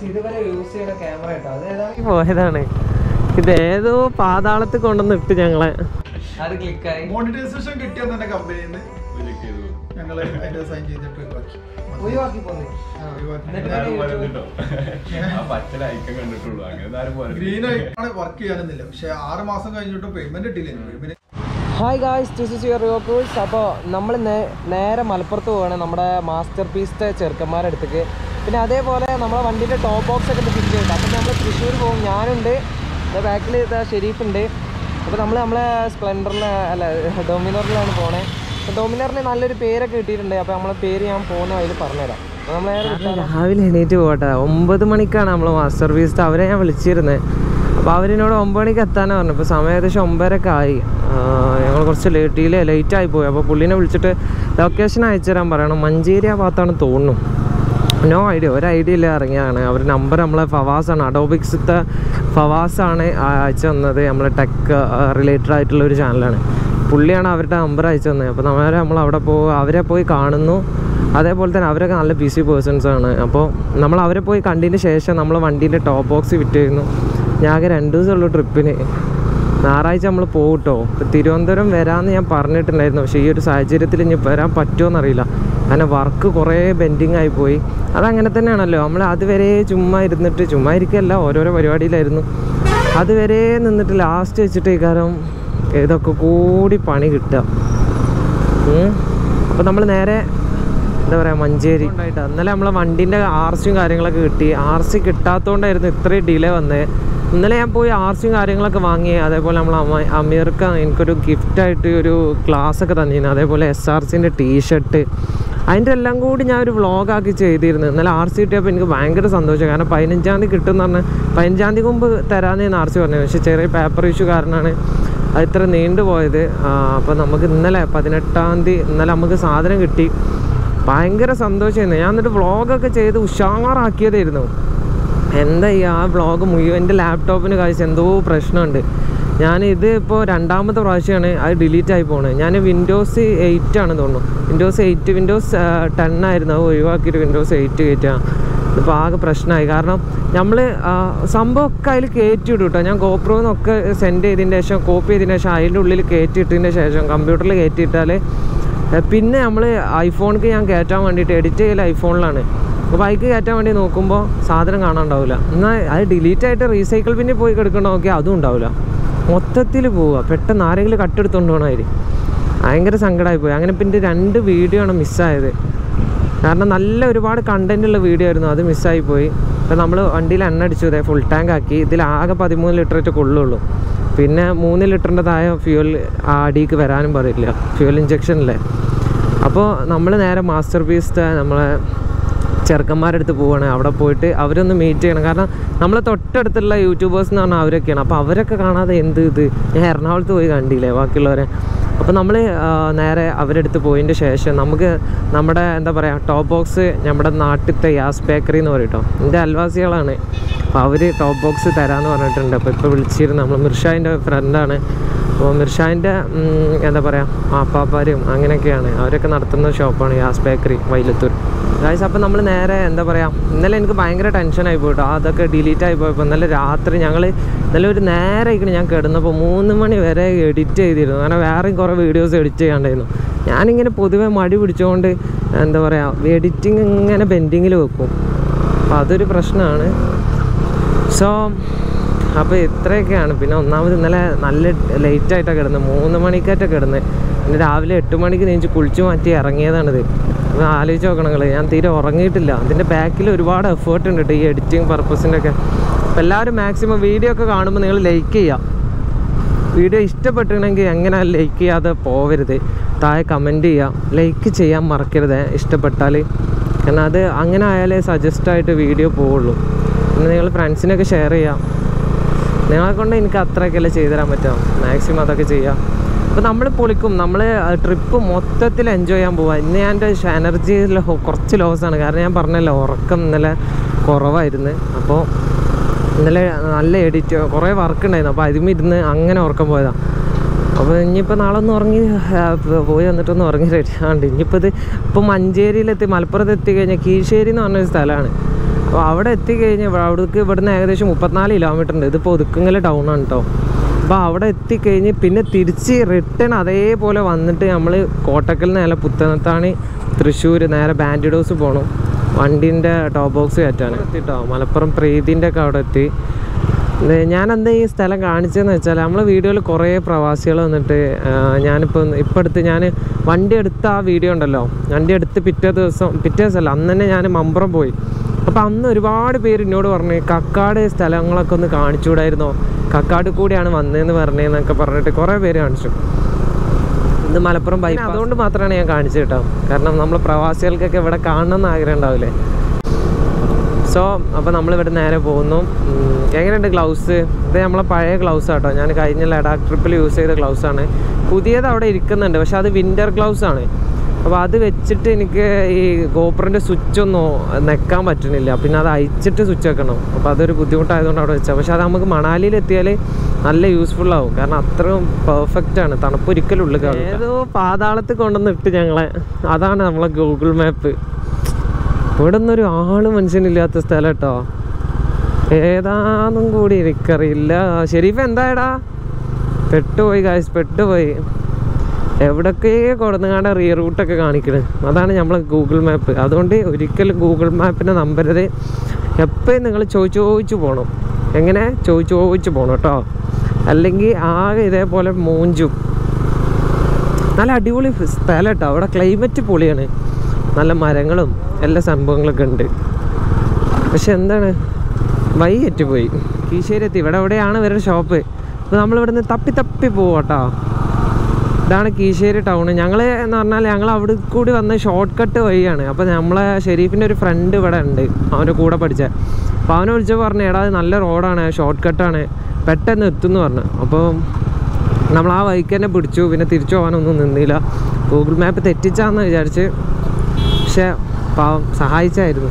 ഇതുവരെ യൂസ് ചെയ്യുന്ന ക്യാമറ കേട്ടോ അത് ഏതാണെങ്കിൽ പോയതാണ് ഇത് ഏതോ പാതാളത്തിൽ കൊണ്ടുവന്ന് ഇട്ട് ഞങ്ങളെ അത് ക്ലിക്കായി മോണിറ്റൈസേഷൻ കിട്ടിയ തന്നെ കമ്പനിയിൽ നിന്ന് ഞങ്ങൾ അതിന്റെ സൈൻ ചെയ്തിട്ട് ഒഴിവാക്കി ഒഴിവാക്കി പോന്നു ഒഴിവാക്കി. ഗ്രീൻ ആണ് വർക്ക് ചെയ്യാനൊന്നുമില്ല പക്ഷെ ആറ് മാസം കഴിഞ്ഞിട്ട് പേയ്മെന്റ് ഇട്ടില്ല payment hi guys this is your Riocools അപ്പോൾ നമ്മൾ നേരെ മലപ്പുറത്ത് പോവുകയാണ് നമ്മുടെ മാസ്റ്റർ പീസിൻ്റെ ചെറുക്കന്മാരുടെ അടുത്തേക്ക് പിന്നെ അതേപോലെ നമ്മുടെ വണ്ടീൻ്റെ ടോപ്പ് ബോക്സ് ഒക്കെ ഫിറ്റ് ചെയ്തിട്ട് അപ്പോൾ നമ്മൾ തൃശ്ശൂർ പോകും ഞാനുണ്ട് ബാക്കിൽ ഷെരീഫ് ഉണ്ട് അപ്പോൾ നമ്മൾ നമ്മളെ സ്പ്ലെൻഡറിൽ അല്ല ഡൊമിനറിലാണ് പോണേ അപ്പോൾ ഡൊമിനറിന് നല്ലൊരു പേരൊക്കെ കിട്ടിയിട്ടുണ്ട് അപ്പോൾ നമ്മളെ പേര് ഞാൻ പോകുന്ന അതിൽ പറഞ്ഞുതരാം നമ്മൾ രാവിലെ എണീറ്റ് പോകട്ടെ ഒമ്പത് മണിക്കാണ് നമ്മൾ മാസ്റ്റർ പീസ് അവരെ ഞാൻ വിളിച്ചിരുന്നത് അപ്പോൾ അവരിനോട് ഒമ്പത് മണിക്ക് എത്താനാണ് പറഞ്ഞു ഇപ്പോൾ സമയം ഏകദേശം ഒമ്പതരക്കെ ആയി ഞങ്ങൾ കുറച്ച് ലേറ്റിലെ ലേറ്റ് ആയി പോയി അപ്പോൾ പുള്ളിനെ വിളിച്ചിട്ട് ലൊക്കേഷൻ അയച്ചു തരാൻ പറയണം മഞ്ചേരി ആ ഭാഗത്താണ് തോന്നുന്നു നോ ഐഡിയ ഒരു ഐഡിയ ഇല്ല ഇറങ്ങിയതാണ് അവർ നമ്പർ നമ്മളെ ഫവാസാണ് അഡോബിക്സത്തെ ഫവാസാണ് അയച്ചു തന്നത് നമ്മളെ ടെക് റിലേറ്റഡ് ആയിട്ടുള്ള ഒരു ചാനലാണ് പുള്ളിയാണ് അവരുടെ നമ്പർ അയച്ചു തന്നത് അപ്പോൾ നമ്മൾ നമ്മൾ അവിടെ പോ അവരെ പോയി കാണുന്നു അതേപോലെ തന്നെ അവരൊക്കെ നല്ല ബിസി പേഴ്സൺസ് ആണ് അപ്പോൾ നമ്മൾ അവരെ പോയി കണ്ടതിന് ശേഷം നമ്മൾ വണ്ടീൻ്റെ ടോപ്പ് ബോക്സ് വിറ്റ് ചെയ്യുന്നു ഞാകെ രണ്ട് ദിവസമുള്ളൂ ട്രിപ്പിന് ഞായറാഴ്ച നമ്മൾ പോകും കേട്ടോ ഇപ്പോൾ തിരുവനന്തപുരം വരാമെന്ന് ഞാൻ പറഞ്ഞിട്ടുണ്ടായിരുന്നു പക്ഷേ ഈ ഒരു സാഹചര്യത്തിൽ ഇനി വരാൻ പറ്റുമോ എന്നറിയില്ല കാരണം വർക്ക് കുറേ ബെൻഡിങ് ആയി പോയി അതങ്ങനെ തന്നെയാണല്ലോ നമ്മൾ അതുവരെ ചുമ്മാ ഇരുന്നിട്ട് ചുമ്മാ ഇരിക്കല്ല ഓരോരോ പരിപാടിയിലായിരുന്നു അതുവരെ നിന്നിട്ട് ലാസ്റ്റ് വെച്ചിട്ട് ഈ കാര്യം ഇതൊക്കെ കൂടി പണി കിട്ടുക അപ്പോൾ നമ്മൾ നേരെ എന്താ പറയുക മഞ്ചേരി ഉണ്ടായിട്ട് ഇന്നലെ നമ്മളെ വണ്ടീൻ്റെ ആർ സിയും കാര്യങ്ങളൊക്കെ കിട്ടി ആർ സി കിട്ടാത്തതുകൊണ്ടായിരുന്നു ഇത്രയും ഡിലേ വന്നത് ഇന്നലെ ഞാൻ പോയി ആർ സിയും കാര്യങ്ങളൊക്കെ വാങ്ങി അതേപോലെ നമ്മൾ അമ്മ അമീർക്ക് എനിക്കൊരു ഗിഫ്റ്റായിട്ട് ഒരു ഗ്ലാസ് ഒക്കെ തന്നിരുന്നു അതേപോലെ എസ് ആർ സിൻ്റെ ടീഷർട്ട് അതിൻ്റെ എല്ലാം കൂടി ഞാൻ ഒരു വ്ളോഗാക്കി ചെയ്തിരുന്നു ഇന്നലെ ആർ സി കിട്ടിയപ്പോൾ എനിക്ക് ഭയങ്കര സന്തോഷം കാരണം പതിനഞ്ചാം തീയതി കിട്ടുമെന്ന് പറഞ്ഞാൽ പതിനഞ്ചാം തീയതി മുമ്പ് തരാമെന്ന് ആർ സി പറഞ്ഞത് പക്ഷേ ചെറിയ പേപ്പർ ഇഷ്യൂ കാരണമാണ് അത് ഇത്ര നീണ്ടുപോയത് അപ്പോൾ നമുക്ക് ഇന്നലെ പതിനെട്ടാം തീയതി ഇന്നലെ നമുക്ക് സാധനം കിട്ടി ഭയങ്കര സന്തോഷമായിരുന്നു ഞാൻ എന്നിട്ട് വ്ളോഗൊക്കെ ചെയ്ത് ഉഷാറാക്കിയതായിരുന്നു എന്താ ഈ ആ വ്ളോഗ് മുഴുവൻ എൻ്റെ ലാപ്ടോപ്പിന് കഴിച്ച് എന്തോ പ്രശ്നമുണ്ട് ഞാൻ ഇത് ഇപ്പോൾ രണ്ടാമത്തെ പ്രാവശ്യമാണ് അത് ഡിലീറ്റ് ആയി പോണത് ഞാൻ വിൻഡോസ് എയ്റ്റ് ആണ് തോന്നുന്നു വിൻഡോസ് എയ്റ്റ് വിൻഡോസ് ടെൻ ആയിരുന്നു അത് ഒഴിവാക്കിയിട്ട് വിൻഡോസ് എയ്റ്റ് കയറ്റാം ഇപ്പോൾ ആകെ പ്രശ്നമായി കാരണം നമ്മൾ സംഭവമൊക്കെ അതിൽ കയറ്റി ഇടും കേട്ടോ ഞാൻ ഗോപ്രോന്നൊക്കെ സെൻഡ് ചെയ്തതിന് ശേഷം കോപ്പി ചെയ്തതിന് ശേഷം അതിൻ്റെ ഉള്ളിൽ കയറ്റി ഇട്ടതിന് ശേഷം കമ്പ്യൂട്ടറിൽ കയറ്റി ഇട്ടാൽ ഏ, പിന്നെ നമ്മൾ ഐഫോണിക്ക് ഞാൻ കയറ്റാൻ വേണ്ടിയിട്ട് എഡിറ്റ് ചെയ്യൽ ഐഫോണിലാണ് അപ്പോൾ ബൈക്ക് കയറ്റാൻ വേണ്ടി നോക്കുമ്പോൾ സാധനം കാണാണ്ടാവില്ല എന്നാൽ അത് ഡിലീറ്റ് ആയിട്ട് റീസൈക്കിൾ പിന്നെ പോയി കിടക്കണ നോക്കിയാൽ അതും ഉണ്ടാവില്ല മൊത്തത്തിൽ പോവുക പെട്ടെന്ന് ആരെങ്കിലും കട്ടെടുത്തോണ്ട് പോകണമാതിരി ഭയങ്കര സങ്കടമായി പോയി അങ്ങനെ പിന്നെ രണ്ട് വീഡിയോ ആണ് മിസ്സായത് കാരണം നല്ല ഒരുപാട് കണ്ടന്റ് ഉള്ള വീഡിയോ ആയിരുന്നു അത് മിസ്സായി പോയി അപ്പോൾ നമ്മൾ വണ്ടിയിൽ എണ്ണ അടിച്ചു ഇതേ ഫുൾ ടാങ്ക് ആക്കി ഇതിൽ ആകെ പതിമൂന്ന് ലിറ്ററേറ്റ് കൊള്ളുള്ളൂ പിന്നെ മൂന്ന് ലിറ്ററിൻ്റെ താഴെ ഫ്യൂൽ അടിക്ക് വരാനും പാടില്ല ഫ്യൂൽ ഇഞ്ചക്ഷനില്ലേ അപ്പോൾ നമ്മൾ നേരെ മാസ്റ്റർ പീസ് നമ്മളെ ചെറുക്കന്മാരുടെ അടുത്ത് പോവുകയാണ് അവിടെ പോയിട്ട് അവരൊന്ന് മീറ്റ് ചെയ്യണം കാരണം നമ്മളെ തൊട്ടടുത്തുള്ള യൂട്യൂബേഴ്സ് എന്ന് പറഞ്ഞാൽ അവരൊക്കെയാണ് അപ്പോൾ അവരൊക്കെ കാണാതെ എന്ത് ഇത് ഞാൻ എറണാകുളത്ത് പോയി കണ്ടില്ലേ ബാക്കിയുള്ളവരെ അപ്പോൾ നമ്മൾ നേരെ അവരുടെ അടുത്ത് പോയതിൻ്റെ ശേഷം നമുക്ക് നമ്മുടെ എന്താ പറയുക ടോപ്പ് ബോക്സ് നമ്മുടെ നാട്ടിലത്തെ യാസ് ബേക്കറി എന്ന് പറയും കേട്ടോ എൻ്റെ അയൽവാസികളാണ് അപ്പോൾ അവർ ടോപ്പ് ബോക്സ് തരാമെന്ന് പറഞ്ഞിട്ടുണ്ട് അപ്പോൾ ഇപ്പോൾ വിളിച്ചിരുന്നു നമ്മൾ മിർഷാൻ്റെ ഫ്രണ്ടാണ് അപ്പോൾ മിർഷാൻ്റെ എന്താ പറയുക അപ്പാപ്പാരും അങ്ങനെയൊക്കെയാണ് അവരൊക്കെ നടത്തുന്ന ഷോപ്പാണ് യാസ് ബേക്കറി വൈലത്തൂർ ഗായ്സ് അപ്പോൾ നമ്മൾ നേരെ എന്താ പറയുക ഇന്നലെ എനിക്ക് ഭയങ്കര ടെൻഷനായി പോയിട്ടോ അതൊക്കെ ഡിലീറ്റ് ആയി പോയപ്പോൾ ഇന്നലെ രാത്രി ഞങ്ങൾ ഇന്നലെ ഒരു നേരെ ആയിക്കണ് ഞാൻ കിടന്നപ്പോൾ മൂന്ന് മണി വരെ എഡിറ്റ് ചെയ്തിരുന്നു കാരണം വേറെയും കുറേ വീഡിയോസ് എഡിറ്റ് ചെയ്യാണ്ടായിരുന്നു ഞാനിങ്ങനെ പൊതുവെ മടി പിടിച്ചുകൊണ്ട് എന്താ പറയുക എഡിറ്റിങ് ഇങ്ങനെ ബെൻഡിങ്ങിൽ വെക്കും അപ്പോൾ അതൊരു പ്രശ്നമാണ് സോ അപ്പോൾ ഇത്രയൊക്കെയാണ് പിന്നെ ഒന്നാമത് ഇന്നലെ നല്ല ലേറ്റ് ആയിട്ടാണ് കിടന്നത് മൂന്ന് മണിക്കായിട്ടാണ് കിടന്നത് പിന്നെ രാവിലെ എട്ട് മണിക്ക് നീച്ച് കുളിച്ച് മാറ്റി ഇറങ്ങിയതാണിത് അപ്പോൾ ആലോചിച്ച് നോക്കണം നിങ്ങൾ ഞാൻ തീരെ ഉറങ്ങിയിട്ടില്ല അതിൻ്റെ ബാക്കിൽ ഒരുപാട് എഫേർട്ട് ഉണ്ട് കേട്ടോ ഈ എഡിറ്റിംഗ് പർപ്പസിൻ്റെ ഒക്കെ അപ്പോൾ എല്ലാവരും മാക്സിമം വീഡിയോ ഒക്കെ കാണുമ്പോൾ നിങ്ങൾ ലൈക്ക് ചെയ്യുക വീഡിയോ ഇഷ്ടപ്പെട്ടിട്ടുണ്ടെങ്കിൽ എങ്ങനെ ലൈക്ക് ചെയ്യാതെ പോവരുത് താഴെ കമൻറ്റ് ചെയ്യുക ലൈക്ക് ചെയ്യാൻ മറക്കരുത് ഇഷ്ടപ്പെട്ടാൽ കാരണം അത് അങ്ങനെ ആയാലേ സജസ്റ്റ് ആയിട്ട് വീഡിയോ പോവുള്ളൂ പിന്നെ നിങ്ങൾ ഫ്രണ്ട്സിനൊക്കെ ഷെയർ ചെയ്യാം നിങ്ങളെ കൊണ്ട് എനിക്ക് അത്രയൊക്കെയല്ലേ ചെയ്തു തരാൻ പറ്റും മാക്സിമം അതൊക്കെ ചെയ്യാം അപ്പോൾ നമ്മൾ പൊളിക്കും നമ്മൾ ട്രിപ്പ് മൊത്തത്തിൽ എൻജോയ് ചെയ്യാൻ പോവാം ഇന്ന് ഞാൻ എൻ്റെ എനർജി കുറച്ച് ലോസാണ് കാരണം ഞാൻ പറഞ്ഞല്ലോ ഉറക്കം ഇന്നലെ കുറവായിരുന്നു അപ്പോൾ ഇന്നലെ നല്ല എഡിറ്റ് കുറേ വർക്ക് ഉണ്ടായിരുന്നു അപ്പോൾ അതിൽ ഇരുന്ന് അങ്ങനെ ഉറക്കം പോയതാണ് അപ്പോൾ ഇനിയിപ്പോൾ നാളെ ഒന്ന് ഉറങ്ങി ആ, പ- പോയി വന്നിട്ടൊന്ന് ഉറങ്ങി റെഡിയാണ്ട് ഇനിയിപ്പോൾ ഇത് ഇപ്പം മഞ്ചേരിയിലെത്തി മലപ്പുറത്ത് എത്തിക്കഴിഞ്ഞാൽ കീഴ്ശ്ശേരി എന്ന് പറഞ്ഞൊരു സ്ഥലമാണ് അപ്പോൾ അവിടെ എത്തിക്കഴിഞ്ഞാൽ ഇവിടെ- അവിടേക്ക് ഇവിടുന്ന് ഏകദേശം മുപ്പത്തിനാല് കിലോമീറ്റർ ഉണ്ട് ഇതിപ്പോൾ ഒതുക്കുങ്ങൽ ടൗൺ ആണ് കേട്ടോ അപ്പോൾ അവിടെ എത്തിക്കഴിഞ്ഞ് പിന്നെ തിരിച്ച് റിട്ടേൺ അതേപോലെ വന്നിട്ട് നമ്മൾ കോട്ടക്കൽ നേരെ പുത്തനത്താണ് തൃശ്ശൂർ നേരെ ബാൻഡിഡോസ് പോകണം വണ്ടീൻ്റെ ടോപ്പ് ബോക്സ് കയറ്റാൻ എത്തിട്ടോ മലപ്പുറം പ്രീതിൻ്റെ ഒക്കെ അവിടെ എത്തി ഇത് ഞാൻ എന്താ ഈ സ്ഥലം കാണിച്ചതെന്ന് വെച്ചാൽ നമ്മൾ വീഡിയോയിൽ കുറേ പ്രവാസികൾ വന്നിട്ട് ആ, ഞാനിപ്പോൾ ഇപ്പം അടുത്ത് ഞാൻ വണ്ടി എടുത്ത ആ വീഡിയോ ഉണ്ടല്ലോ വണ്ടി എടുത്ത് പിറ്റേ ദിവസം പിറ്റേ ദിവസമല്ല അന്ന് തന്നെ ഞാൻ മമ്പുറം പോയി അപ്പോൾ അന്ന് ഒരുപാട് പേര് എന്നോട് പറഞ്ഞു കക്കാട് സ്ഥലങ്ങളൊക്കെ ഒന്ന് കാണിച്ചുകൂടായിരുന്നോ കക്കാട് കൂടിയാണ് വന്നതെന്ന് പറഞ്ഞതെന്നൊക്കെ പറഞ്ഞിട്ട് കുറേ പേര് കാണിച്ചു ഇത് മലപ്പുറം ബൈക്ക് അതുകൊണ്ട് മാത്രമാണ് ഞാൻ കാണിച്ചു കേട്ടോ കാരണം നമ്മൾ പ്രവാസികൾക്കൊക്കെ ഇവിടെ കാണണം എന്ന് ആഗ്രഹം ഉണ്ടാവില്ലേ സോ അപ്പോൾ നമ്മൾ ഇവിടെ നേരെ പോകുന്നു ഉം, എങ്ങനെയുണ്ട് ഗ്ലൗസ് ഇത് നമ്മളെ പഴയ ഗ്ലൗസ് ആട്ടോ ഞാൻ കഴിഞ്ഞ ലഡാക്ക് ട്രിപ്പിൽ യൂസ് ചെയ്ത ഗ്ലൗസ് ആണ് പുതിയത് അവിടെ ഇരിക്കുന്നുണ്ട് പക്ഷെ അത് വിൻ്റർ ഗ്ലൗസ് ആണ് അപ്പോൾ അത് വെച്ചിട്ട് എനിക്ക് ഈ ഗോപ്രൻ്റെ സ്വിച്ച് ഒന്നും നെക്കാൻ പറ്റുന്നില്ല പിന്നെ അത് അയച്ചിട്ട് സ്വിച്ച് വെക്കണം അപ്പോൾ അതൊരു ബുദ്ധിമുട്ടായതുകൊണ്ട് അവിടെ വെച്ചാൽ പക്ഷെ അത് നമുക്ക് മണാലിയിൽ എത്തിയാൽ നല്ല യൂസ്ഫുൾ ആവും കാരണം അത്രയും പെർഫെക്റ്റ് ആണ് തണുപ്പ് ഒരിക്കലും ഉള്ളിൽ കാണും ഏതോ പാതാളത്തിൽ കൊണ്ടുവന്ന് ഇട്ട് ഞങ്ങളെ അതാണ് നമ്മളെ ഗൂഗിൾ മാപ്പ് ഇവിടെ ഒന്നും ഒരു ആള് മനുഷ്യനില്ലാത്ത സ്ഥലം കേട്ടോ ഏതാന്നും കൂടി എനിക്കറിയില്ല ഷെരീഫ് എന്തായടാ പെട്ടുപോയി കാശ് പെട്ടുപോയി എവിടൊക്കെ കൊടുന്നുകാണ്ട് റീ റൂട്ടൊക്കെ കാണിക്കണ് അതാണ് നമ്മളെ ഗൂഗിൾ മാപ്പ് അതുകൊണ്ട് ഒരിക്കലും ഗൂഗിൾ മാപ്പിനെ നമ്പരുത് എപ്പോഴും നിങ്ങൾ ചോദിച്ചു ചോദിച്ചു പോകണം എങ്ങനെ ചോദിച്ചു ചോദിച്ചു പോകണം കേട്ടോ അല്ലെങ്കിൽ ആകെ ഇതേപോലെ മൂഞ്ചും നല്ല അടിപൊളി സ്ഥലം കേട്ടോ അവിടെ ക്ലൈമറ്റ് പൊളിയാണ് നല്ല മരങ്ങളും എല്ലാ സംഭവങ്ങളൊക്കെ ഉണ്ട് പക്ഷെ എന്താണ് വൈ പോയി കീശ്ശേരി എത്തി ഇവിടെ എവിടെയാണ് ഇവരുടെ ഷോപ്പ് അപ്പോൾ നമ്മളിവിടെ നിന്ന് തപ്പി തപ്പി പോവാം കേട്ടോ ഇതാണ് കീശ്ശേരി ടൗൺ ഞങ്ങൾ എന്ന് പറഞ്ഞാൽ ഞങ്ങൾ അവിടെ കൂടി വന്ന ഷോർട്ട് കട്ട് വഴിയാണ് അപ്പോൾ നമ്മളെ ഷെരീഫിൻ്റെ ഒരു ഫ്രണ്ട് ഇവിടെ ഉണ്ട് അവൻ്റെ കൂടെ പഠിച്ച അപ്പോൾ അവനെ വിളിച്ചപ്പോൾ പറഞ്ഞു എടാ അത് നല്ല റോഡാണ് ഷോർട്ട് കട്ടാണ് പെട്ടെന്ന് എത്തുമെന്ന് പറഞ്ഞു അപ്പോൾ നമ്മൾ ആ വഴിക്ക് തന്നെ പിടിച്ചു പിന്നെ തിരിച്ചു പോകാനൊന്നും നിന്നില്ല ഗൂഗിൾ മാപ്പ് തെറ്റിച്ചാന്ന് വിചാരിച്ച് പക്ഷെ പാവം സഹായിച്ചായിരുന്നു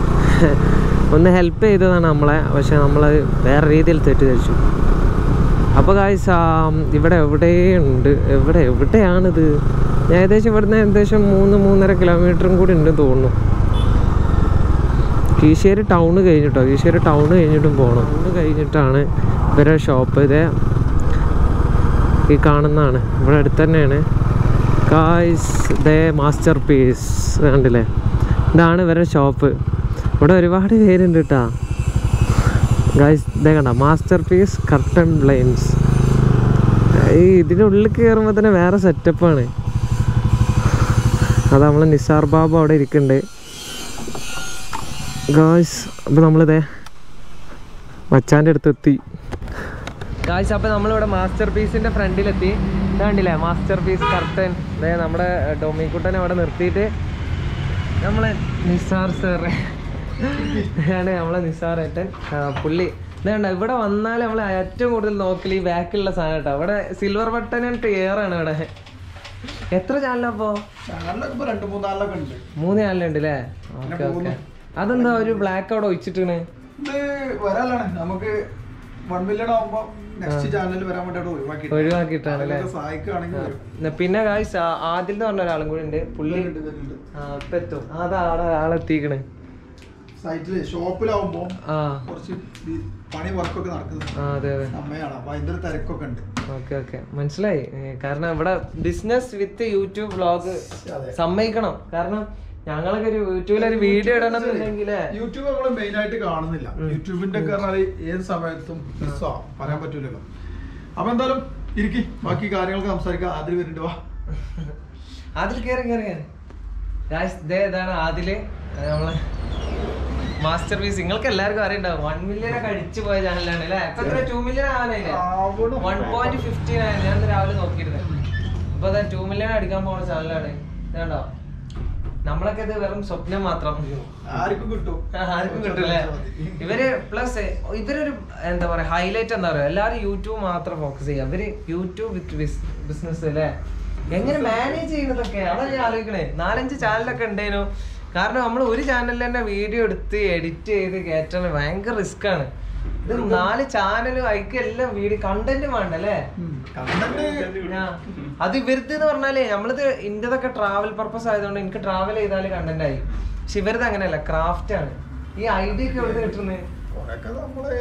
ഒന്ന് ഹെൽപ്പ് ചെയ്തതാണ് നമ്മളെ പക്ഷെ നമ്മൾ വേറെ രീതിയിൽ തെറ്റിദ്ധരിച്ചു അപ്പോൾ കാഴ്ച ഇവിടെ എവിടെയുണ്ട് എവിടെ എവിടെയാണിത് ഞാൻ ഏകദേശം ഇവിടുന്ന് ഏകദേശം മൂന്ന് മൂന്നര കിലോമീറ്ററും കൂടി ഉണ്ട് തോന്നുന്നു കീശ്ശേരി ടൗണ് കഴിഞ്ഞിട്ടോ കീശ്ശേരി ടൗണ് കഴിഞ്ഞിട്ടും പോകണം ടൗണ് കഴിഞ്ഞിട്ടാണ് ഇവരെ ഷോപ്പ് ഇതേ ഈ കാണുന്നതാണ് ഇവിടെ അടുത്ത് തന്നെയാണ് കായ്സ് ദേ മാസ്റ്റർ പീസ് കണ്ടില്ലേ ഇതാണ് ഇവരുടെ ഷോപ്പ് ഇവിടെ ഒരുപാട് പേരുണ്ട് കേട്ടാ ഗായ്സ് ഇതേ കണ്ട മാസ്റ്റർ പീസ് കർട്ടൺ ബ്ലൈൻസ് ഈ ഇതിനുള്ളിൽ കയറുമ്പോൾ തന്നെ വേറെ സെറ്റപ്പാണ് അത് നമ്മളെ നിസാർ ബാബു അവിടെ ഇരിക്കുന്നുണ്ട് ഗായ്സ് അപ്പോൾ നമ്മളിതേ മച്ചാൻ്റെ അടുത്ത് എത്തി ഗായ്സ് അപ്പോൾ നമ്മളിവിടെ മാസ്റ്റർ പീസിൻ്റെ ഫ്രണ്ടിലെത്തി ഇത് കണ്ടില്ലേ മാസ്റ്റർ പീസ് കർട്ടൻ അതെ നമ്മുടെ ഡൊമിക്കുട്ടനെ അവിടെ നിർത്തിയിട്ട് നമ്മളെ നിസാർ സാർ ആണ് നമ്മളെ നിസാർ ഏട്ടൻ ആ, പുള്ളി ഇതേണ്ട ഇവിടെ വന്നാൽ നമ്മൾ ഏറ്റവും കൂടുതൽ നോക്കൽ ഈ ബാക്കിലുള്ള സാധനം കേട്ടോ ഇവിടെ സിൽവർ ബട്ടൺ ആൻഡ് എയർ ആണ് ഇവിടെ എത്ര ചാനലപ്പോ ചാനലൊക്കെ ഇപ്പൊ രണ്ട് മൂന്നാളിലൊക്കെ ഉണ്ട് മൂന്ന് ചാനലുണ്ട് അല്ലേ ഓക്കെ ഓക്കെ അതെന്താ ഒരു ബ്ലാക്ക് അവിടെ ഒഴിച്ചിട്ടാണ് ഇത് വരാലാണ് നമുക്ക് വൺ മില്യൺ ആവുമ്പോ നെക്സ്റ്റ് ചാനലിൽ വരാൻ വേണ്ടിയിട്ട് ഒഴിവാക്കി ഒഴിവാക്കിയിട്ടാണ് അല്ലേ സഹായിക്കുകയാണെങ്കിൽ വരും ന്ന പിന്നെ കാഴ്ച ആദിൽ എന്ന് പറഞ്ഞ ഒരാളും കൂടി ഉണ്ട് പുള്ളി വരുന്നുണ്ട്, വരുന്നുണ്ട്. ആ ഇപ്പൊ എത്തും അതാ അവിടെ ആളെത്തിക്കണ് സൈറ്റില് ഷോപ്പിലാവുമ്പോ ആ കുറച്ച് ഈ പണി വർക്കൊക്കെ നടക്കുന്നത് ആ അതെ അതെ സമയമാണ് അപ്പൊ അതിന്റെ ഒരു തിരക്കൊക്കെ ഉണ്ട് ഓക്കെ ഓക്കെ മനസ്സിലായി ഏ, കാരണം ഇവിടെ ബിസിനസ് വിത്ത് യൂട്യൂബ് വ്ളോഗ് അതെ. സമ്മതിക്കണം കാരണം ഞങ്ങളൊക്കെ ഒരു യൂട്യൂബിൽ ഒരു വീഡിയോ ഇടണം എന്നുണ്ടെങ്കിൽ യൂട്യൂബ് നമ്മൾ മെയിൻ ആയിട്ട് കാണുന്നില്ല യൂട്യൂബിന്റെ ഒക്കെ പറഞ്ഞാല് ഏത് സമയത്തും മിസ്സാവും പറയാൻ പറ്റൂലല്ലോ അപ്പൊ എന്തായാലും ഇരിക്കി ബാക്കി കാര്യങ്ങളൊക്കെ സംസാരിക്കാം ആദ്യം വരുന്നുണ്ട് വാ അതിൽ കയറി കയറി കയറി Guys, ദേ ഇതാണ് ആദില് അത് നമ്മളെ മാസ്റ്റർ പീസ് നിങ്ങൾക്ക് എല്ലാവർക്കും അറിയണ്ടാവും വൺ മില്യൺ ഒക്കെ അടിച്ചു പോയ ചാനലാണ് അല്ലേ ഇപ്പൊ എത്ര ടു മില്യൺ ആവാനായില്ലേ ആവണം. വൺ പോയിന്റ് ഫിഫ്റ്റീൻ ആയി ഞാൻ ഇന്ന് രാവിലെ നോക്കിയിരുന്നത് അപ്പൊ അതാ ടു മില്യൺ അടിക്കാൻ പോണ ചാനലാണ് ഇതാണ്ടോ നമ്മളൊക്കെ ഇത് വെറും സ്വപ്നം മാത്രം ആർക്കും കിട്ടും ആർക്കും കിട്ടില്ലേ ഇവര് പ്ലസ് ഇവരൊരു എന്താ പറയാ ഹൈലൈറ്റ് എന്താ പറയാ എല്ലാരും യൂട്യൂബ് മാത്രം ഫോക്കസ് ചെയ്യാം ഇവര് യൂട്യൂബ് വിത്ത് ബിസിനസ് അല്ലേ എങ്ങനെ മാനേജ് ചെയ്യുന്നതൊക്കെ അതാണ് ഞാൻ ആലോചിക്കണേ നാലഞ്ച് ചാനലൊക്കെ ഉണ്ടേനു കാരണം നമ്മൾ ഒരു ചാനലിൽ തന്നെ വീഡിയോ എടുത്ത് എഡിറ്റ് ചെയ്ത് കയറ്റണ ഭയങ്കര റിസ്ക് ആണ് ഇത് നാല് ചാനലും അയക്ക് എല്ലാം വീഡിയോ കണ്ടന്റ് വേണ്ട അല്ലേ കണ്ടന്റ് ഞാ- അത് ഇവരുത് എന്ന് പറഞ്ഞാലേ നമ്മളിത് ഇന്റതൊക്കെ ട്രാവൽ പർപ്പസ് ആയതുകൊണ്ട് എനിക്ക് ട്രാവൽ ചെയ്താല് കണ്ടന്റ് ആയി പക്ഷെ ഇവരത് അങ്ങനെയല്ല ക്രാഫ്റ്റ് ആണ് ഈ ഐഡിയ ഒക്കെ എവിടെ കിട്ടുന്നത് കൊറേയൊക്കെ നമ്മള്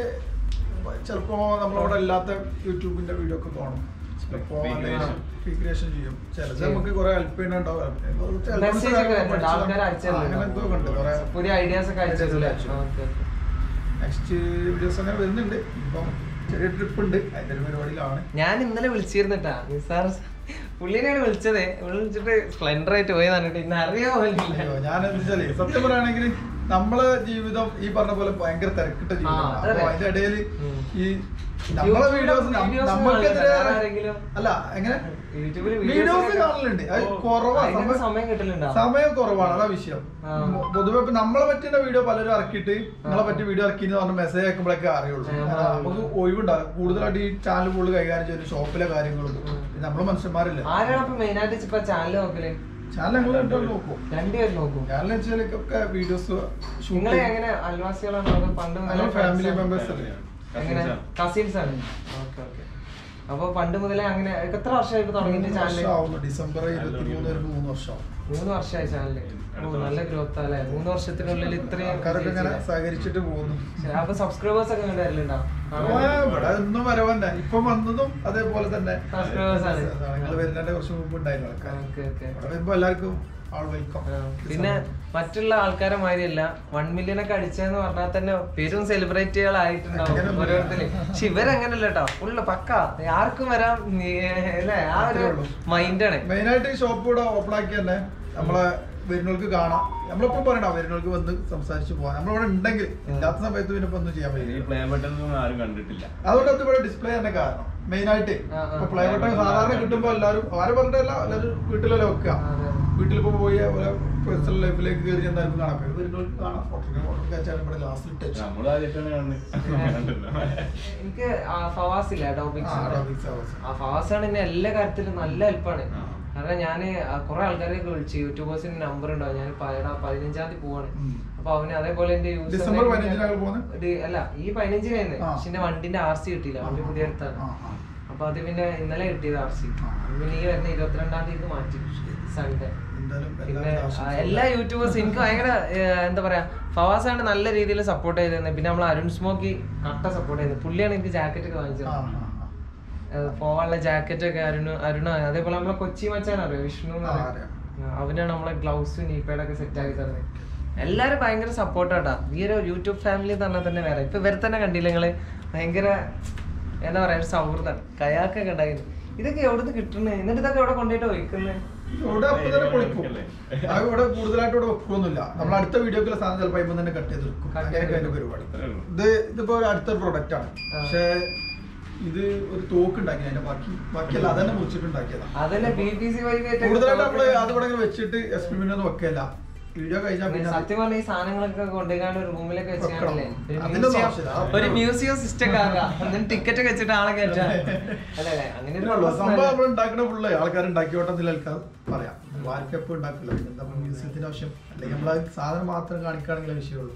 ചിലപ്പോ നമ്മളവിടെ ഇല്ലാത്ത യൂട്യൂബിന്റെ വീഡിയോ ഒക്കെ കാണും ചിലപ്പോ Recreation. ക്രിയേഷൻ ചെയ്യും ചിലത് നമുക്ക് കുറെ ഹെൽപ്പ് ചെയ്യുന്നുണ്ടാവും Message ഒക്കെ വരുന്നുണ്ട്. ആൾക്കാര് അയച്ചു തരുന്നുണ്ട്. അങ്ങനെ എന്തോ ഉണ്ട് കുറെ പുതിയ ഐഡിയാസ് ഒക്കെ അയച്ചു തരൂലേ? അയച്ചു. Okay, okay. നെക്സ്റ്റ് വീഡിയോസ് അങ്ങനെ വരുന്നുണ്ട് ഇപ്പം ചെറിയ ട്രിപ്പ് ഉണ്ട് അതിന്റെ ഒരു പരിപാടിയിലാണ് ഞാൻ ഇന്നലെ വിളിച്ചിരുന്നിട്ടാ നിസാർ പുള്ളിനെയാണ് വിളിച്ചത് വിളിച്ചിട്ട് സ്പ്ലെൻഡർ ആയിട്ട് പോയി പറഞ്ഞിട്ട് ഇന്ന് അറിയാൻ പോലില്ല അയ്യോ, ഞാൻ എന്താ വെച്ചാലേ സത്യം പറയുകയാണെങ്കിൽ നമ്മളെ ജീവിതം ഈ പറഞ്ഞ പോലെ ഭയങ്കര തിരക്കിട്ട ആ, ജീവിതമാണ് അതെ. അപ്പൊ അതിന്റെ ഇടയിൽ ഉം. ഈ നമ്മളെ വീഡിയോസ് videos നമ്മൾക്കെതിരെ വേറെ ആരെങ്കിലും? അല്ല എങ്ങനെ യൂട്യൂബിൽ വീഡിയോസ് കാണലുണ്ട് അത് കുറവാ അതിനൊക്കെ സമയം സമയം കിട്ടലുണ്ടോ സമയം കുറവാണ് അതാ വിഷയം ആ. മൊ- പൊതുവെ ഇപ്പൊ നമ്മളെ പറ്റിയ വീഡിയോ പലരും ഇറക്കിയിട്ട് നിങ്ങളെ പറ്റി വീഡിയോ ഇറക്കി എന്ന് പറഞ്ഞ മെസ്സേജ് അയക്കുമ്പോഴൊക്കെ അറിയുള്ളൂ ആ. കാരണം നമുക്ക് ഒഴിവുണ്ടാകും കൂടുതലായിട്ട് ഈ ചാനൽ കൂടുതൽ കൈകാര്യം ചെയ്യുന്ന ഷോപ്പിലെ കാര്യങ്ങളും നമ്മള് മനുഷ്യന്മാരില്ല ആരാണ് അപ്പൊ മെയിൻ ആയിട്ട് ഇപ്പൊ ചാനൽ നോക്കല് ചാനൽ ഞങ്ങൾ രണ്ടും നോക്കും രണ്ടുപേരും നോക്കും ചാനൽ വെച്ചാലൊക്കെ വീഡിയോസ് നിങ്ങളെ എങ്ങനെ അയൽവാസികളാണോ അതോ പണ്ട് മുതലേ ഞങ്ങൾ ഫാമിലി friends ആണോ? മെമ്പേഴ്സ് അല്ലേ എങ്ങനെ കസിൻസ് ആണ് ഓക്കെ ഓക്കെ അപ്പൊ പണ്ട് മുതലേ അങ്ങനെ എത്ര വർഷമായി ഇപ്പൊ തുടങ്ങിയിട്ട് ചാനല് വർഷമാവുന്നു ഡിസംബർ ഇരുപത്തി മൂന്ന് വരുമ്പോ മൂന്ന് വർഷമാവും മൂന്ന് വർഷമായി ചാനല് ഓ നല്ല ഗ്രോത്ത് അല്ലേ മൂന്ന് വർഷത്തിനുള്ളിൽ ഇത്രയും ആൾക്കാരൊക്കെ ഇങ്ങനെ സഹകരിച്ചിട്ട് പോകുന്നു ശരി, അപ്പൊ സബ്സ്ക്രൈബേഴ്സ് ഒക്കെ ഇങ്ങനെ വരലുണ്ടോ ആ, ഇവിടെ ഒന്നും വരവന്നെ ഇപ്പൊ വന്നതും അതേപോലെ തന്നെ Subscribers ആണ്. നിങ്ങൾ വരുന്നതിന്റെ കുറച്ച് മുമ്പ് ഉണ്ടായിരുന്നു ആൾക്കാർ ഓക്കെ ഓക്കെ ഇവിടെ വരുമ്പോ എല്ലാവർക്കും ആൾ വെൽക്കം പിന്നെ മറ്റുള്ള ആൾക്കാരെ മാതിരിയല്ല വൺ മില്യൺ ഒക്കെ അടിച്ചെന്ന് പറഞ്ഞാൽ തന്നെ പെരും സെലിബ്രിറ്റികളായിട്ടുണ്ടാവും അങ്ങനെയൊന്നും ഓരോരുത്തര് പക്ഷെ ഇവരങ്ങനല്ല കേട്ടോ ഫുള്ള് പക്ക ആർക്കും വരാം നീ- അല്ലേ ആ ഒരു അത്രേ ഉള്ളൂ. മൈൻഡാണ് മെയിൻ ആയിട്ട് ഈ ഷോപ്പ് ഇവിടെ ഓപ്പൺ ആക്കി തന്നെ നമ്മളെ വരുന്നവർക്ക് കാണാം നമ്മളിപ്പോ പറയണം വരുന്നവർക്ക് വന്ന് സംസാരിച്ച് പോകാം നമ്മളിവിടെ ഉണ്ടെങ്കിൽ ഇല്ലാത്ത സമയത്ത് പിന്നെ ഇപ്പൊ ഒന്നും ചെയ്യാൻ ഈ പറ്റില്ല പ്ലേ ബട്ടൺ ഒന്നും ആരും കണ്ടിട്ടില്ല അതുകൊണ്ട് അത് ഇവിടെ ഡിസ്പ്ലേ തന്നെ കാരണം മെയിൻ ആയിട്ട് ആ, ആ. ഇപ്പൊ പ്ലേ ബട്ടൺ സാധാരണ കിട്ടുമ്പോ എല്ലാവരും ആരും പറഞ്ഞിട്ടല്ല എല്ലാവരും വീട്ടിലല്ലേ വെക്കുക അതെ. വീട്ടിലിപ്പോ പോയി അതുപോലെ പേഴ്സണൽ ലൈഫിലേക്ക് കയറി എന്തായാലും കാണാം ഇപ്പൊ വരുന്നവർക്ക് കാണാം ഫോട്ടോ ഫോട്ടോ വെച്ചാൽ ഇവിടെ ലാസ്റ്റ് ടച്ച് നമ്മൾ ആദ്യമായിട്ടാണ് കാണുന്നത് കണ്ടിട്ടില്ല എനിക്ക് ആ ഫവാസ് ഇല്ല ടോപ്പിക്സ് ആ ഫവാസാണ് എന്നെ എല്ലാ കാര്യത്തിലും നല്ല ഹെൽപ്പാണ് ആ. കാരണം ഞാൻ കുറെ ആൾക്കാരെയൊക്കെ വിളിച്ചു യൂട്യൂബേഴ്സിന്റെ നമ്പർ ഉണ്ടാവും ഞാൻ പതിനാ- പതിനഞ്ചാം തീയതി പോവാണ് ഉം. അപ്പൊ അവന് അതേപോലെ എന്റെ user ഡിസംബർ name പതിനഞ്ചിനാണ് പോകുന്നത്? ഡി- അല്ല ഈ പതിനഞ്ചിനായിരുന്നു ആ. പക്ഷെ എന്റെ വണ്ടിന്റെ ആർ സി കിട്ടിയില്ല വണ്ടി പുതിയ അടുത്താണ് അപ്പൊ അത് പിന്നെ ഇന്നലെ കിട്ടിയത് ആർ സി ആ. പിന്നെ ഈ വരുന്ന ഇരുപത്തിരണ്ടാം തീയതി മാറ്റി സൺഡേ എന്തായാലും പിന്നെ എല്ലാവരും ആ, ആശംസകൾ. എല്ലാ യൂട്യൂബേഴ്സ് എനിക്ക് ഭയങ്കര ഏഹ്, എന്താ പറയാ ഫവാസാണ് നല്ല രീതിയിൽ സപ്പോർട്ട് ചെയ്തിരുന്നത് പിന്നെ നമ്മൾ അരുൺ സ്മോക്കി കട്ട സപ്പോർട്ട് ചെയ്തത് പുള്ളിയാണ് എനിക്ക് ജാക്കറ്റ് ഒക്കെ വാങ്ങിച്ചത് ആ, ആ, ആ. ഏഹ്, പോവാനുള്ള ജാക്കറ്റ് ഒക്കെ അരുണ് അരുണ അതേപോലെ നമ്മളെ കൊച്ചി മച്ചാൻ അറിയോ വിഷ്ണു എന്ന് ആ, പറയും. അറിയാം. ആ, അവനാണ് നമ്മളെ ഗ്ലൗസ് നീപ്പേഡൊക്കെ സെറ്റ് ആക്കി തരുന്നത് എല്ലാരും ഭയങ്കര സപ്പോർട്ടാട്ടാ ഈ ഒരു യൂട്യൂബ് ഫാമിലി തന്നെ തന്നെ വേറെ ഇപ്പൊ ഇവരെ തന്നെ കണ്ടില്ല നിങ്ങള് ഭയങ്കര എന്താ പറയാ ഒരു സൗഹൃദം കയാക്കൊക്കെ ഉണ്ടായിരുന്നു ഇതൊക്കെ എവിടുന്ന് കിട്ടുന്നത് എന്നിട്ട് ഇതൊക്കെ എവിടെ കൊണ്ടുപോയിട്ട് വയ്ക്കുന്നത് ഇവിടെ അപ്പൊ തന്നെ പൊളിക്കും അത് ഇവിടെ കൂടുതലായിട്ട് ഇവിടെ വെക്കൊന്നുമില്ല നമ്മൾ അടുത്ത വീഡിയോക്കുള്ള സാധനം ചിലപ്പോൾ ഇപ്പം തന്നെ കട്ട് ചെയ്ത് വെക്കും Cut അങ്ങനെയൊക്കെ ചെയ്ത് അതിന്റെ പരിപാടി അത്രേ ഉള്ളൂ. ഇത് ഇതിപ്പോ ഒരു അടുത്തൊരു പ്രൊഡക്റ്റ് ആണ് ആ. പക്ഷേ ഇത് ഒരു തോക്ക് ഉണ്ടാക്കി അതിന്റെ ബാക്കി ബാക്കിയല്ല അതന്നെ മുറിച്ചിട്ടുണ്ടാക്കിയതാണ് അതന്നെ ബി പി സി കൂടുതലായിട്ട് നമ്മള് അത് ഇവിടെ ഇങ്ങനെ വെച്ചിട്ട് എക്സ്പെരിമെന്റ് ഒന്നും വെക്കല്ല വീഡിയോ കഴിഞ്ഞാൽ പിന്നെ അത് സത്യം പറഞ്ഞ ഈ സാധനങ്ങളൊക്കെ കൊണ്ടുപോയി റൂമിലൊക്കെ വെച്ചാണല്ലേ വെക്കണം. അതിന്റെ ഒന്നും ആവശ്യമില്ല. ഒരു മ്യൂസിയം സിസ്റ്റം ഒക്കെ ആകാം എന്നിട്ട് ടിക്കറ്റ് ഒക്കെ വെച്ചിട്ട് ആളെ കയറ്റാ അല്ലേ അല്ലേ? അങ്ങനെ ഒരു ഇതിനുള്ളൂ. സംഭവം പ്രശ്നമില്ല. നമ്മൾ ഉണ്ടാക്കുന്ന ഫുള്ള് ആൾക്കാർ ഉണ്ടാക്കിയോട്ടെ ആൾക്കാർ പറയാം വാർക്കപ്പ് ഉണ്ടാക്കില്ല എന്താ മ്യൂസിയത്തിന്റെ ആവശ്യം അല്ലെങ്കിൽ നമ്മൾ സാധനം മാത്രം കാണിക്കുകയാണെങ്കിലേ വിഷയമുള്ളൂ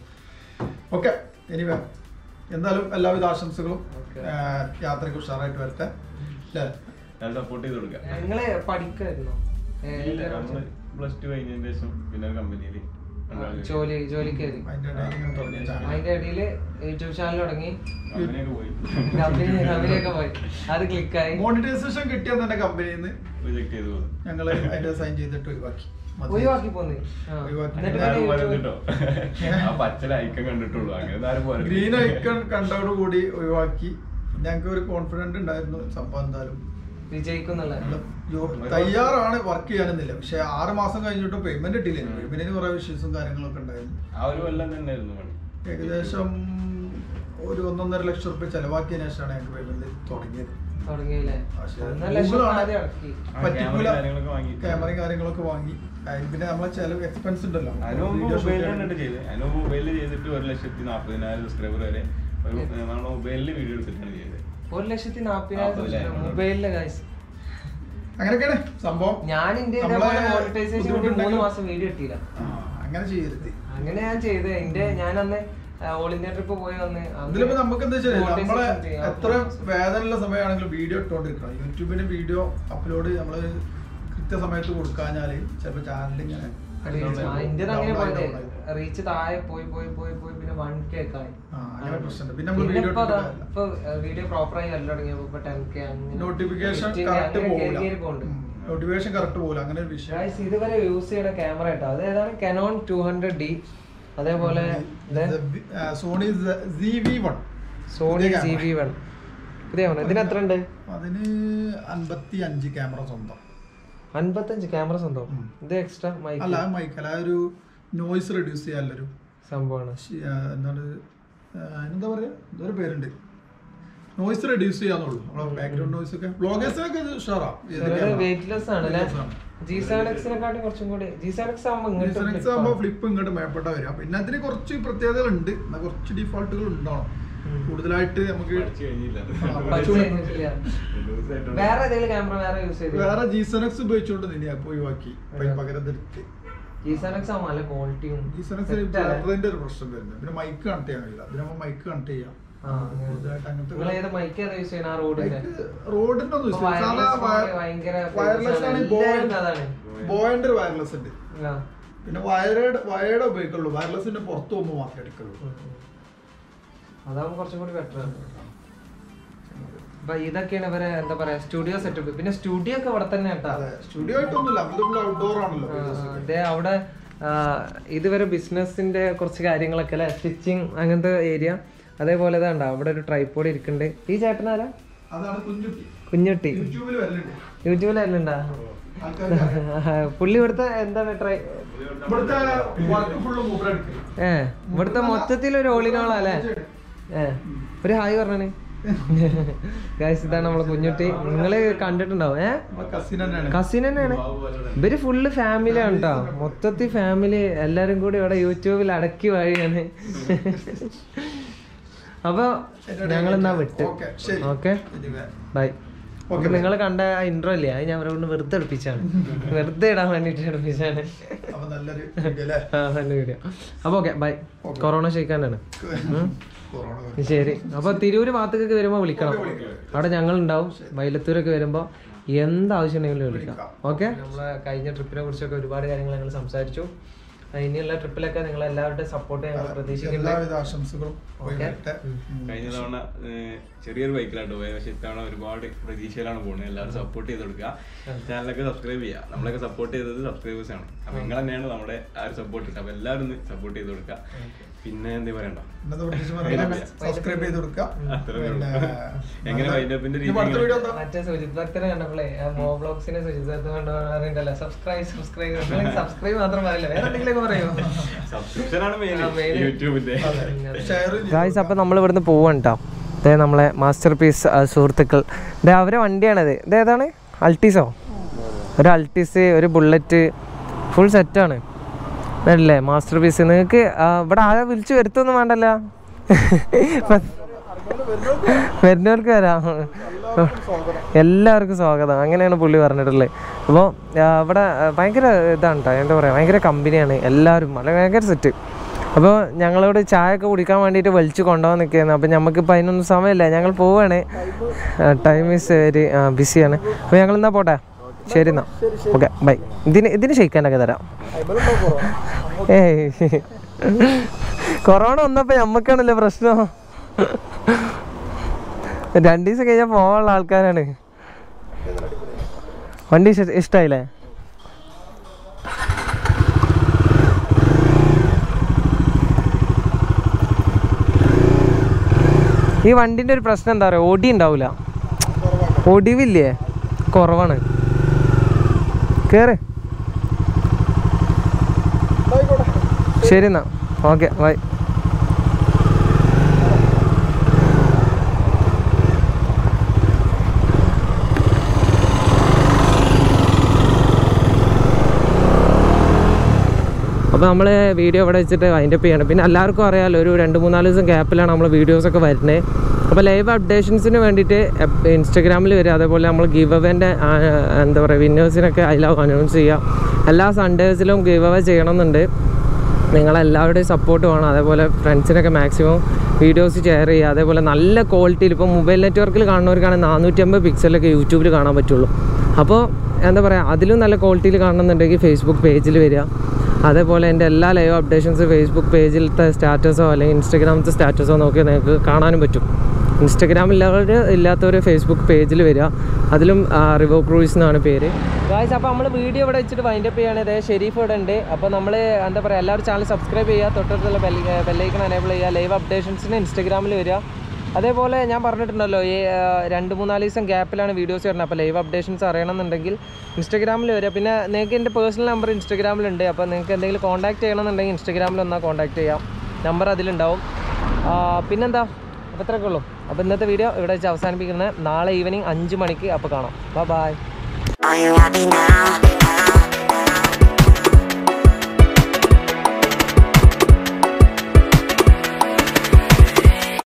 ഓക്കെ ഇനി വേ എന്തായാലും എല്ലാവിധ ആശംസകളും Okay. ആ, യാത്രയ്ക്ക് ഉഷാറായിട്ട് വരട്ടെ അല്ലേ ഞാൻ സപ്പോർട്ട് ചെയ്ത് കൊടുക്കാം നിങ്ങള് പഠിക്കായിരുന്നോ ഏ, ഇല്ല ഏതാ നമ്മള് പ്ലസ് ടു കഴിഞ്ഞതിന് ശേഷം പിന്നെ കമ്പനിയിൽ ആ, ജോലി ജോലിക്ക് കയറി അതിന്റെ ഇടയിൽ ഇങ്ങനെ തുടങ്ങിയ ചാനൽ അതിന്റെ ഇടയില് യൂട്യൂബ് ചാനൽ തുടങ്ങി കമ്പനിയൊക്കെ പോയി കമ്പനി കമ്പനിയൊക്കെ പോയി അത് ക്ലിക്കായി മോണിറ്റൈസേഷൻ കിട്ടിയ തന്നെ കമ്പനിയിൽ നിന്ന് റിജക്ട് ചെയ്തു പോകുന്നു ഞങ്ങൾ അതിന്റെ സൈൻ ചെയ്തിട്ട് ഒഴിവാക്കി മതി. ഒഴിവാക്കി പോന്ന് ആ. ഒഴിവാക്കി. എന്നിട്ട് അങ്ങനെ പിന്നെ ആരും യൂട്യൂബ് പോരല്ലോ ആ പച്ച ഐക്കം കണ്ടിട്ടുള്ളൂ അങ്ങനെ ആരും പോരല്ലോ. ഗ്രീൻ ഐക്കൺ കണ്ടോടുകൂടി ഒഴിവാക്കി ഞങ്ങൾക്ക് ഒരു കോൺഫിഡന്റ് ഉണ്ടായിരുന്നു സംഭവം എന്തായാലും വിജയിക്കുന്നുള്ള നമ്മള് യോ- തയ്യാറാണ് വർക്ക് ചെയ്യാനെന്നില്ല പക്ഷെ ആറ് മാസം കഴിഞ്ഞിട്ട് പേയ്മെന്റ് ഇട്ടില്ല പേയ്മെന്റിന് കുറെ ഇഷ്യൂസും കാര്യങ്ങളൊക്കെ ഉണ്ടായിരുന്നു ആ ഒരു കൊല്ലം തന്നെയായിരുന്നു പണി ഏകദേശം ഒരു ഒന്നൊന്നര ലക്ഷം റുപ്യ ചെലവാക്കിയതിനു ശേഷമാണ് ഞങ്ങൾക്ക് പേയ്മെന്റ് തുടങ്ങിയത് തുടങ്ങിയില്ലേ പക്ഷേ ഒന്നര ലക്ഷം Google ആണ് ആദ്യം ഇറക്കി ആ, പറ്റിക്കൂല ക്യാമറയും കാര്യങ്ങളൊക്കെ വാങ്ങി. ക്യാമറയും കാര്യങ്ങളൊക്കെ വാങ്ങി അതിന് പിന്നെ നമ്മളെ ചെലവ് എക്സ്പെൻസ് ഉണ്ടല്ലോ അതിന് മുമ്പ് Video shoot മൊബൈലിൽ ചെയ്യാൻ. കണ്ടിട്ട് ചെയ്തത് അതിന് മുമ്പ് മൊബൈലിൽ ചെയ്തിട്ട് ഒരു ലക്ഷത്തി നാൽപ്പതിനായിരം സബ്സ്ക്രൈബർ വരെ ഒരു നമ്മുടെ മൊബൈലിൽ വീഡിയോ എടുത്തിട്ടാണ് ചെയ്തത് ഒരു ലക്ഷത്തി നാപ്പതിനായിരം നാപ്പതിനായിരം. മൊബൈലിലെ കാശ് അങ്ങനെയൊക്കെയാണ് സംഭവം ഞാൻ എന്റെ നമ്മളെ മോണിറ്റൈസേഷൻ വേണ്ടി മൂന്ന് മാസം വീഡിയോ ഇട്ടില്ല ആ, അങ്ങനെ ചെയ്യരുത് അങ്ങനെ ഞാൻ ചെയ്തത് എന്റെ ഞാൻ അന്ന് ഓൾ ഇന്ത്യ ട്രിപ്പ് പോയി വന്ന് അന്ന് ഇതിലിപ്പോ നമുക്ക് എന്താ വെച്ചാൽ Forty നമ്മളെ six ഉണ്ട്. എത്ര വേദനയുള്ള സമയമാണെങ്കിലും വീഡിയോ ഇട്ടുകൊണ്ടിരിക്കണം യൂട്യൂബിന് വീഡിയോ അപ്ലോഡ് നമ്മള് കൃത്യസമയത്ത് കൊടുക്കാഞ്ഞാല് ചിലപ്പോ ചാനൽ ഇങ്ങനെ ആ, ഇന്ത്യൻ അങ്ങനെ down ആയി, പോയത് down ആയി. റീച്ച് താഴെ പോയി പോയി പോയി പോയി പിന്നെ വൺ കെ ഒക്കെ ആയി ആ, അങ്ങനെ പ്രശ്നമുണ്ട്. പിന്നെ നമ്മള് പിന്നെ video ഇപ്പൊ അതാ, ഇട്ടിട്ട് ഇപ്പൊ വീഡിയോ പ്രോപ്പർ ആയി വല്ല തുടങ്ങിയപ്പോ ഇപ്പൊ ടെൻ കെ നോട്ടിഫിക്കേഷൻ കറക്റ്റ് പോകില്ല നോട്ടിഫിക്കേഷൻ കറക്റ്റ് പോകില്ല അങ്ങനെ ഒരു വിഷയം Guys, ഇതുവരെ യൂസ് ചെയ്ത ക്യാമറ കേട്ടോ അത് ഏതാണ് കനോൺ ടു ഹൺഡ്രഡ് ഡി അതേപോലെ Sony C V one Sony പുതിയ സി camera. വി വൺ പുതിയ camera. ഇതിന് എത്ര ഉണ്ട് അതിന് അൻപത്തി അഞ്ച് ക്യാമറ സ്വന്തം അൻപത്തഞ്ച് ക്യാമറ സ്വന്തം ഉം. ഇത് എക്സ്ട്രാ അല്ല മൈക്ക് അത് മൈക്കല്ല ആ ഒരു നോയ്സ് റെഡ്യൂസ് ചെയ്യാനുള്ളൊരു സംഭവമാണ് ശി- ആ, എന്താണ് ആ, എന്താ പറയാ എന്തൊരു പേരുണ്ട് നോയ്സ് റെഡ്യൂസ് ചെയ്യാന്നുള്ളൂ നമ്മളെ ബാക്ക്ഗ്രൗണ്ട് നോയ്സ് ഒക്കെ ബ്ലോഗേഴ്സിനൊക്കെ ഉഷാറാ വെയിറ്റ്ലെസ് ആണ് അല്ലേ Weightless ആണ്. ജി സെവൻ എക്സിനെക്കാട്ടി കുറച്ചും കൂടി ജി സെവൻ എക്സ് ആകുമ്പോൾ ഇങ്ങോട്ട് flip ആകുമ്പോൾ ആണ്. ഫ്ലിപ്പ് ഇങ്ങോട്ട് മേപ്പെട്ട വരിക പിന്നെ അതിന് കുറച്ച് പ്രത്യേകതകളുണ്ട് എന്നാൽ കുറച്ച് ഡിഫോൾട്ടുകൾ ഉണ്ടാവണം ഉം. കൂടുതലായിട്ട് നമുക്ക് പഠിച്ചു കഴിഞ്ഞില്ല ആ, പഠിച്ചു കഴിഞ്ഞിട്ടില്ല. Loose ആയിട്ടുണ്ട്. വേറെ ഏതെങ്കിലും ക്യാമറ വേറെ യൂസ് ചെയ്ത് വേറെ ജീസനക്സ് ഉപയോഗിച്ചുകൊണ്ട് നിന്നെ അപ്പൊ ഒഴിവാക്കി അപ്പൊ ഈ പകരം എടുത്ത് ജി സെവൻ എക്സ് ആകുമ്പോൾ നല്ല ക്വാളിറ്റിയും ജീസനക്സ് ബ്ലറിന്റെ ഒരു പ്രശ്നം വരുന്നത് പിന്നെ മൈക്ക് കണക്ട് ചെയ്യാൻ കഴിയില്ല ഇതിനാകുമ്പോൾ മൈക്ക് കണക്ട് ചെയ്യാം കൂടുതലായിട്ട് നിങ്ങൾ ഏത് അങ്ങനത്തെ മൈക്ക് ഏതാ യൂസ് ചെയ്യുന്ന ആ റോഡിന്റെ റോഡിന്റെ ഒന്നും ഇപ്പൊ wireless phone ഭയങ്കര വയർലെസ് famous ആണ്. ആണ് എല്ലാവരും അതാണ്. ബോയന്റെ ഒരു വയർലെസ് ഉണ്ട് ആ. പിന്നെ വയർഡ് വയർഡ് ഉപയോഗിക്കുള്ളൂ വയർലെസിന്റെ പുറത്ത് പോകുമ്പോൾ മാത്രമേ എടുക്കുള്ളൂ ഉം, ഉം. അതാവുമ്പോ കുറച്ചും കൂടി ബെറ്റർ ആണ് അപ്പൊ ഇതൊക്കെയാണ് ഇവരെ എന്താ പറയാ സ്റ്റുഡിയോ സെറ്റപ്പ് പിന്നെ സ്റ്റുഡിയോ ഒക്കെ ഇവിടെ തന്നെ കേട്ടാ അതെ സ്റ്റുഡിയോ ആയിട്ടൊന്നുമില്ല നമ്മൾ ഔട്ട്ഡോർ ആണല്ലോ അതെ അവിടെ ആ, ഇതുവരെ ബിസിനസിന്റെ കുറച്ച് കാര്യങ്ങളൊക്കെ അല്ലെ സ്റ്റിച്ചിങ് അങ്ങനത്തെ ഏരിയ അതേപോലെ ഇതാണ്ട അവിടെ ഒരു ട്രൈപ്പോഡ് ഇരിക്കുന്നുണ്ട് ഈ ചേട്ടനാരാ അതാണ് കുഞ്ഞുട്ടി കുഞ്ഞുട്ടി യൂട്യൂബിൽ വരലുണ്ട് യൂട്യൂബിലല്ലുണ്ടാ ആൾക്കാർക്ക് പുള്ളി ഇവിടുത്തെ എന്താണ് ട്രൈ ഇവിടുത്തെ വർക്ക് ഫുള്ള് മൂപ്പറെടുക്കും ഏ ഇവിടുത്തെ മൊത്തത്തിൽ ഒരു ഓളിനോളാ അല്ലേ ഏ ഒരു ഹായ് പറഞ്ഞേ ഗായ്സ് ഇതാണ് നമ്മളെ കുഞ്ഞുട്ടി നിങ്ങള് കണ്ടിട്ടുണ്ടാവും ഏ കസിൻ തന്നെയാണ് കസിൻ തന്നെയാണ് ഇവര് ഫുള്ള് ഫാമിലി ആണ് കേട്ടോ മൊത്തത്തിൽ ഫാമിലി എല്ലാരും കൂടി ഇവിടെ യൂട്യൂബിൽ അടക്കി വഴിയാണ് അപ്പൊ ഞങ്ങൾ എന്നാ വിട്ട് ഓക്കെ ശരി ഓക്കെ Anyway. ബൈ Okay, നിങ്ങൾ കണ്ട ഇൻട്രോ ഇല്ലേ അത് ഞാൻ അവരോട് വെറുതെ എടുപ്പിച്ചാണ് വെറുതെ ഇടാൻ വേണ്ടിട്ട് എടുപ്പിച്ചാണ് അപ്പൊ നല്ലൊരു വീഡിയോ അല്ലേ ആ നല്ല വീഡിയോ അപ്പൊ ഓക്കെ ബൈ Okay. കൊറോണ ഷെയ്ക്കാനാണ് കൊറോണ ശരി അപ്പൊ തിരൂര് ഭാഗത്തേക്കൊക്കെ വരുമ്പോ വിളിക്കണം അവിടെ ഞങ്ങൾ ഉണ്ടാവും വൈലത്തൂരൊക്കെ വരുമ്പോ എന്താവശ്യം ഉണ്ടെങ്കിലും വിളിക്കാം ഓക്കെ നമ്മളെ കഴിഞ്ഞ ട്രിപ്പിനെ കുറിച്ചൊക്കെ ഒരുപാട് കാര്യങ്ങൾ ഞങ്ങൾ സംസാരിച്ചു ആ, ഇനിയുള്ള ട്രിപ്പിലൊക്കെ നിങ്ങൾ എല്ലാവരുടെയും സപ്പോർട്ട് ഞങ്ങൾ പ്രതീക്ഷിക്കുന്നുണ്ട് എല്ലാവിധ ആശംസകളും പോയി Okay. വരട്ടെ. കഴിഞ്ഞ തവണ ഏഹ്, ചെറിയൊരു ബൈക്കിലായിട്ട് പോയത് പക്ഷെ ഇത്തവണ ഒരുപാട് പ്രതീക്ഷയിലാണ് പോകുന്നത് എല്ലാവരും സപ്പോർട്ട് ചെയ്ത് കൊടുക്കുക ചാനലൊക്കെ സബ്സ്ക്രൈബ് ചെയ്യുക നമ്മളൊക്കെ സപ്പോർട്ട് ചെയ്തത് സബ്സ്ക്രൈബേഴ്സ് ആണ് അപ്പൊ നിങ്ങൾ തന്നെയാണ് നമ്മുടെ ആ ഒരു സപ്പോർട്ട് ഇട്ടത് അപ്പൊ എല്ലാവരും ഒന്ന് സപ്പോർട്ട് ചെയ്ത് കൊടുക്കുക പിന്നെ എന്താ പറയണ്ട ഇന്നത്തെ പ്രത്യേകിച്ച് പറയാൻ സബ്സ്ക്രൈബ് ചെയ്ത് കൊടുക്കുക അത്രേ പിന്നെ ഉള്ളൂ. എങ്ങനെ നല്ല- wind up ന്റെ ഇനിയിപ്പോ അടുത്ത രീതികൾ? വീഡിയോ എന്താ മറ്റേ സുജിത് ഭക്തനെ കണ്ടപ്പോഴേ മോ ബ്ലോഗ്സിനെ സുജിത് ഭക്തൻ കണ്ടല്ലോ സബ്സ്ക്രൈബ് സബ്സ്ക്രൈബ് സബ്സ്ക്രൈബ് മാത്രം പറയില്ല വേറെ എന്തെങ്കിലും പറയോ സബ്സ്ക്രിപ്ഷൻ ആണ് മെയിൻ ആ, main. യൂട്യൂബിന്റെ ഷെയർ ഗായ്സ് അപ്പം നമ്മൾ ഇവിടുന്ന് പോവാണ് കേട്ടോ ഇതേ നമ്മളെ മാസ്റ്റർ പീസ് സുഹൃത്തുക്കൾ ഇതേ അവരെ വണ്ടിയാണത് ഇത് ഏതാണ് അൾട്ടീസോ ഒരു അൾട്ടീസ് ഒരു ബുള്ളറ്റ് ഫുൾ സെറ്റാണ് അല്ലേ മാസ്റ്റർ പീസ് നിങ്ങൾക്ക് ഇവിടെ ആരെ വിളിച്ച് വരുത്തൊന്നും വേണ്ടല്ലോ വരുന്നവർക്ക് വരാം എല്ലാവർക്കും സ്വാഗതം അങ്ങനെയാണ് പുള്ളി പറഞ്ഞിട്ടുള്ളത് അപ്പോൾ ഇവിടെ ആ, ഭയങ്കര ഇതാണ് കേട്ടോ എന്താ പറയുക ഭയങ്കര കമ്പനിയാണ് എല്ലാവരും വളരെ ഭയങ്കര സെറ്റ് അപ്പോൾ ഞങ്ങളോട് ചായ ഒക്കെ കുടിക്കാൻ വേണ്ടിയിട്ട് വലിച്ചു കൊണ്ടുപോകാൻ നിൽക്കുകയായിരുന്നു അപ്പോൾ നമുക്കിപ്പോൾ അതിനൊന്നും സമയമില്ല ഞങ്ങൾ പോവുകയാണ് ടൈം ഈസ് വെരി ബിസിയാണ് അപ്പോൾ ഞങ്ങൾ എന്നാ പോട്ടെ ശരി എന്നാ ഓക്കെ ബൈ ഇതിന് ഇതിന് ഷെയ്ക്കാനൊക്കെ തരാം ഏയ് കൊറോണ വന്നപ്പോൾ ഞമ്മക്കാണല്ലോ പ്രശ്നം രണ്ടു ദിവസം കഴിഞ്ഞാൽ പോകാനുള്ള ആൾക്കാരാണ് വണ്ടി ഇഷ്ട- ഇഷ്ടായില്ലേ ഈ വണ്ടിന്റെ ഒരു പ്രശ്നം എന്താ പറയുക ഒടി ഉണ്ടാവില്ല ഒടിവില്ലേ കുറവാണ് കേറ് ശരി എന്നാ ഓക്കെ ബൈ അപ്പോൾ നമ്മൾ വീഡിയോ ഇവിടെ വെച്ചിട്ട് അതിൻ്റെ ചെയ്യണം പിന്നെ എല്ലാവർക്കും അറിയാമല്ലോ ഒരു രണ്ട് മൂന്നാല് ദിവസം ഗ്യാപ്പിലാണ് നമ്മൾ വീഡിയോസൊക്കെ വരുന്നത് അപ്പോൾ ലൈവ് അപ്ഡേഷൻസിന് വേണ്ടിയിട്ട് ഇൻസ്റ്റഗ്രാമിൽ വരും അതേപോലെ നമ്മൾ ഗിവ് അവേൻ്റെ എന്താ പറയുക വിന്നേഴ്സിനൊക്കെ അതിലാവും അനൗൺസ് ചെയ്യുക എല്ലാ സൺഡേസിലും ഗിവ് അവേ ചെയ്യണമെന്നുണ്ട് നിങ്ങളെല്ലാവരുടെയും സപ്പോർട്ട് വേണം അതേപോലെ ഫ്രണ്ട്സിനൊക്കെ മാക്സിമം വീഡിയോസ് ഷെയർ ചെയ്യുക അതേപോലെ നല്ല ക്വാളിറ്റിയിൽ ഇപ്പോൾ മൊബൈൽ നെറ്റ്വർക്കിൽ കാണുന്നവർക്കാണെങ്കിൽ നാനൂറ്റമ്പത് പിക്സലൊക്കെ യൂട്യൂബിൽ കാണാൻ പറ്റുള്ളൂ അപ്പോൾ എന്താ പറയുക അതിലും നല്ല ക്വാളിറ്റിയിൽ കാണണമെന്നുണ്ടെങ്കിൽ ഫേസ്ബുക്ക് പേജിൽ വരിക അതേപോലെ എൻ്റെ എല്ലാ ലൈവ് അപ്ഡേഷൻസ് ഫേസ്ബുക്ക് പേജിലത്തെ സ്റ്റാറ്റസോ അല്ലെങ്കിൽ ഇൻസ്റ്റാഗ്രാമത്തെ സ്റ്റാറ്റസോ നോക്കി നിങ്ങൾക്ക് കാണാനും പറ്റും ഇൻസ്റ്റഗ്രാമില്ലാവർ ഇല്ലാത്തവർ ഫേസ്ബുക്ക് പേജിൽ വരിക അതിലും റിവോ ക്രൂയിസ് എന്നാണ് പേര് ഗായ്സ് അപ്പോൾ നമ്മൾ വീഡിയോ ഇവിടെ വെച്ചിട്ട് വൈൻഡപ്പ് ചെയ്യാണ് ഇതേ ഷെരീഫ് ഇവിടെ ഉണ്ട് അപ്പോൾ നമ്മൾ എന്താ പറയുക എല്ലാവരും ചാനൽ സബ്സ്ക്രൈബ് ചെയ്യുക തൊട്ടടുത്തുള്ള ബെൽ ബെല്ലൈക്കൺ എനേബിൾ ചെയ്യുക ലൈവ് അപ്ഡേഷൻസിന് ഇൻസ്റ്റഗ്രാമിൽ വരിക അതേപോലെ ഞാൻ പറഞ്ഞിട്ടുണ്ടല്ലോ ഈ ആ, രണ്ട് മൂന്നാല് ദിവസം ഗ്യാപ്പിലാണ് വീഡിയോസ് വരുന്നത് അപ്പോൾ ലൈവ് അപ്ഡേഷൻസ് അറിയണമെന്നുണ്ടെങ്കിൽ ഇൻസ്റ്റഗ്രാമിൽ വരിക പിന്നെ നിങ്ങൾക്ക് എൻ്റെ പേഴ്സണൽ നമ്പർ ഇൻസ്റ്റഗ്രാമിലുണ്ട് അപ്പോൾ നിങ്ങൾക്ക് എന്തെങ്കിലും കോൺടാക്ട് ചെയ്യണമെന്നുണ്ടെങ്കിൽ ഇൻസ്റ്റഗ്രാമിൽ ഒന്നാൽ കോൺടാക്ട് ചെയ്യാം നമ്പർ അതിലുണ്ടാവും ആ, പിന്നെന്താ അപ്പോൾ ഇത്രയൊക്കെ ഉള്ളൂ അപ്പോൾ ഇന്നത്തെ വീഡിയോ ഇവിടെ വെച്ച് അവസാനിപ്പിക്കുന്നത് നാളെ ഈവനിങ് അഞ്ച് മണിക്ക് അപ്പോൾ കാണാം bye bye Are you happy now?